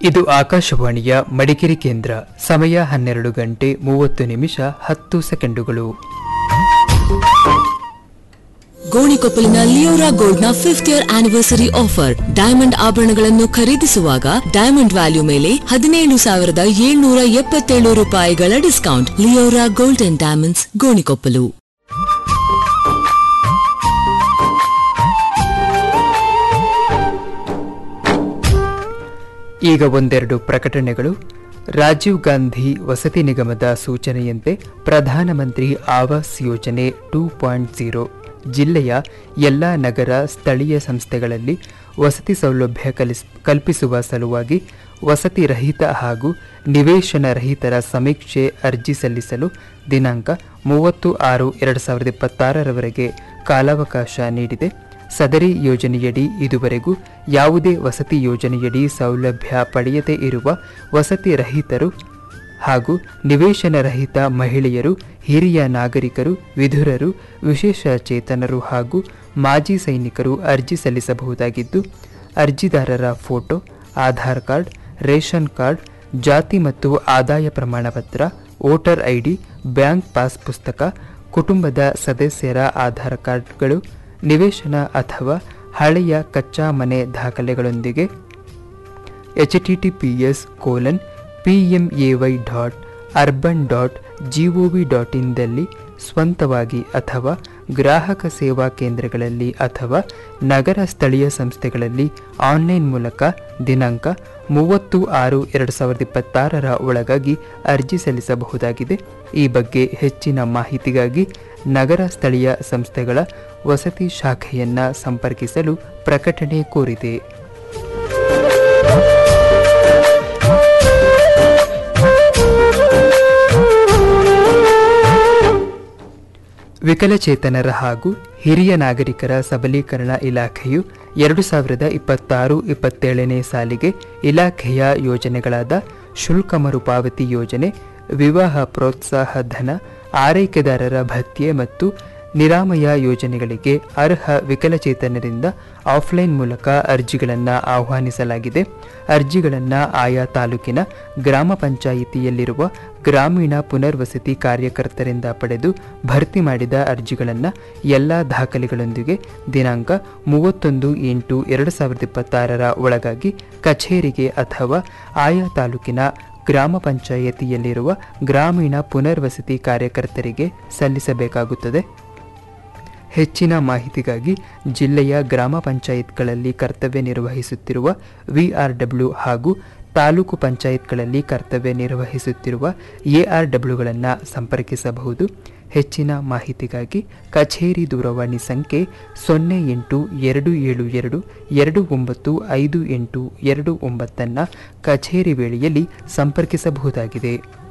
ಇದು ಆಕಾಶವಾಣಿಯ ಮಡಿಕೇರಿ ಕೇಂದ್ರ ಸಮಯ ಹನ್ನೆರಡು ಗಂಟೆ ಮೂವತ್ತು ನಿಮಿಷ ಹತ್ತು ಸೆಕೆಂಡುಗಳು ಗೋಣಿಕೊಪ್ಪಲಿನ ಲಿಯೋರಾ ಗೋಲ್ಡ್ ನ fifth year anniversary offer diamond ಆಭರಣಗಳನ್ನು ಖರೀದಿಸುವಾಗ ಡೈಮಂಡ್ ವ್ಯಾಲ್ಯೂ ಮೇಲೆ ಹದಿನೇಳು ಸಾವಿರದ ಏಳ್ನೂರ ಎಪ್ಪತ್ತೇಳು ರೂಪಾಯಿಗಳ discount Leora gold and diamonds Gonikoppal ಈಗ ಒಂದೆರಡು ಪ್ರಕಟಣೆಗಳು ರಾಜೀವ್ ಗಾಂಧಿ ವಸತಿ ನಿಗಮದ ಸೂಚನೆಯಂತೆ ಪ್ರಧಾನಮಂತ್ರಿ ಆವಾಸ್ ಯೋಜನೆ ಟೂ ಪಾಯಿಂಟ್ ಝೀರೋ ಜಿಲ್ಲೆಯ ಎಲ್ಲ ನಗರ ಸ್ಥಳೀಯ ಸಂಸ್ಥೆಗಳಲ್ಲಿ ವಸತಿ ಸೌಲಭ್ಯ ಕಲಿಸ್ ಕಲ್ಪಿಸುವ ಸಲುವಾಗಿ ವಸತಿ ರಹಿತ ಹಾಗೂ ನಿವೇಶನ ರಹಿತರ ಸಮೀಕ್ಷೆ ಅರ್ಜಿ ಸಲ್ಲಿಸಲು ದಿನಾಂಕ ಮೂವತ್ತು ಆರು ಎರಡು ಸಾವಿರದ ಇಪ್ಪತ್ತಾರರವರೆಗೆ ಕಾಲಾವಕಾಶ ನೀಡಿದೆ ಸದರಿ ಯೋಜನೆಯಡಿ ಇದುವರೆಗೂ ಯಾವುದೇ ವಸತಿ ಯೋಜನೆಯಡಿ ಸೌಲಭ್ಯ ಪಡೆಯದೇ ಇರುವ ವಸತಿ ರಹಿತರು ಹಾಗೂ ನಿವೇಶನ ರಹಿತ ಮಹಿಳೆಯರು ಹಿರಿಯ ನಾಗರಿಕರು ವಿಧುರರು ವಿಶೇಷ ಚೇತನರು ಹಾಗೂ ಮಾಜಿ ಸೈನಿಕರು ಅರ್ಜಿ ಸಲ್ಲಿಸಬಹುದಾಗಿದ್ದು ಅರ್ಜಿದಾರರ photo Aadhaar card ration card ಜಾತಿ ಮತ್ತು ಆದಾಯ ಪ್ರಮಾಣಪತ್ರ ವೋಟರ್ ಐಡಿ ಬ್ಯಾಂಕ್ ಪಾಸ್ ಪುಸ್ತಕ ಕುಟುಂಬದ ಸದಸ್ಯರ ಆಧಾರ್ ಕಾರ್ಡ್ಗಳು ನಿವೇಶನ ಅಥವಾ ಹಳೆಯ ಕಚ್ಚಾ ಮನೆ ದಾಖಲೆಗಳೊಂದಿಗೆ H T T P S colon P M A Y dot urban dot G O V dot ಇನ್ನಲ್ಲಿ ಸ್ವಂತವಾಗಿ ಅಥವಾ ಗ್ರಾಹಕ ಸೇವಾ ಕೇಂದ್ರಗಳಲ್ಲಿ ಅಥವಾ ನಗರ ಸ್ಥಳೀಯ ಸಂಸ್ಥೆಗಳಲ್ಲಿ ಆನ್ಲೈನ್ ಮೂಲಕ ದಿನಾಂಕ ಮೂವತ್ತು ಆರು ಎರಡು ಸಾವಿರದ ಇಪ್ಪತ್ತಾರರ ಒಳಗಾಗಿ ಅರ್ಜಿ ಸಲ್ಲಿಸಬಹುದಾಗಿದೆ ಈ ಬಗ್ಗೆ ಹೆಚ್ಚಿನ ಮಾಹಿತಿಗಾಗಿ ನಗರ ಸ್ಥಳೀಯ ಸಂಸ್ಥೆಗಳ ವಸತಿ ಶಾಖೆಯನ್ನು ಸಂಪರ್ಕಿಸಲು ಪ್ರಕಟಣೆ ಕೋರಿದೆ ವಿಕಲಚೇತನರ ಹಾಗೂ ಹಿರಿಯ ನಾಗರಿಕರ ಸಬಲೀಕರಣ ಇಲಾಖೆಯು ಎರಡು ಸಾವಿರದ ಇಪ್ಪತ್ತಾರು ಇಪ್ಪತ್ತೇಳನೇ ಸಾಲಿಗೆ ಇಲಾಖೆಯ ಯೋಜನೆಗಳಾದ ಶುಲ್ಕ ಮರುಪಾವತಿ ಯೋಜನೆ ವಿವಾಹ ಪ್ರೋತ್ಸಾಹ ಧನ ಆರೈಕೆದಾರರ ಭತ್ಯೆ ಮತ್ತು ನಿರಾಮಯ ಯೋಜನೆಗಳಿಗೆ ಅರ್ಹ ವಿಕಲಚೇತನರಿಂದ ಆಫ್ಲೈನ್ ಮೂಲಕ ಅರ್ಜಿಗಳನ್ನು ಆಹ್ವಾನಿಸಲಾಗಿದೆ ಅರ್ಜಿಗಳನ್ನು ಆಯಾ ತಾಲೂಕಿನ ಗ್ರಾಮ ಪಂಚಾಯಿತಿಯಲ್ಲಿರುವ ಗ್ರಾಮೀಣ ಪುನರ್ವಸತಿ ಕಾರ್ಯಕರ್ತರಿಂದ ಪಡೆದು ಭರ್ತಿ ಮಾಡಿದ ಅರ್ಜಿಗಳನ್ನು ಎಲ್ಲ ದಾಖಲೆಗಳೊಂದಿಗೆ ದಿನಾಂಕ ಮೂವತ್ತೊಂದು ಎಂಟು ಎರಡು ಸಾವಿರದ ಇಪ್ಪತ್ತಾರರ ಒಳಗಾಗಿ ಕಚೇರಿಗೆ ಅಥವಾ ಆಯಾ ತಾಲೂಕಿನ ಗ್ರಾಮ ಪಂಚಾಯಿತಿಯಲ್ಲಿರುವ ಗ್ರಾಮೀಣ ಪುನರ್ವಸತಿ ಕಾರ್ಯಕರ್ತರಿಗೆ ಸಲ್ಲಿಸಬೇಕಾಗುತ್ತದೆ ಹೆಚ್ಚಿನ ಮಾಹಿತಿಗಾಗಿ ಜಿಲ್ಲೆಯ ಗ್ರಾಮ ಪಂಚಾಯತ್ಗಳಲ್ಲಿ ಕರ್ತವ್ಯ ನಿರ್ವಹಿಸುತ್ತಿರುವ ವಿಆರ್ಡಬ್ಲ್ಯೂ ಹಾಗೂ ತಾಲೂಕು ಪಂಚಾಯತ್ಗಳಲ್ಲಿ ಕರ್ತವ್ಯ ನಿರ್ವಹಿಸುತ್ತಿರುವ ಎಆರ್ಡಬ್ಲ್ಯೂಗಳನ್ನು ಸಂಪರ್ಕಿಸಬಹುದು ಹೆಚ್ಚಿನ ಮಾಹಿತಿಗಾಗಿ ಕಚೇರಿ ದೂರವಾಣಿ ಸಂಖ್ಯೆ ಸೊನ್ನೆ ಎಂಟು ಎರಡು ಏಳು ಎರಡು ಎರಡು ಒಂಬತ್ತು ಐದು ಎಂಟು ಎರಡು ಒಂಬತ್ತನ್ನು ಕಚೇರಿ ವೇಳೆಯಲ್ಲಿ ಸಂಪರ್ಕಿಸಬಹುದಾಗಿದೆ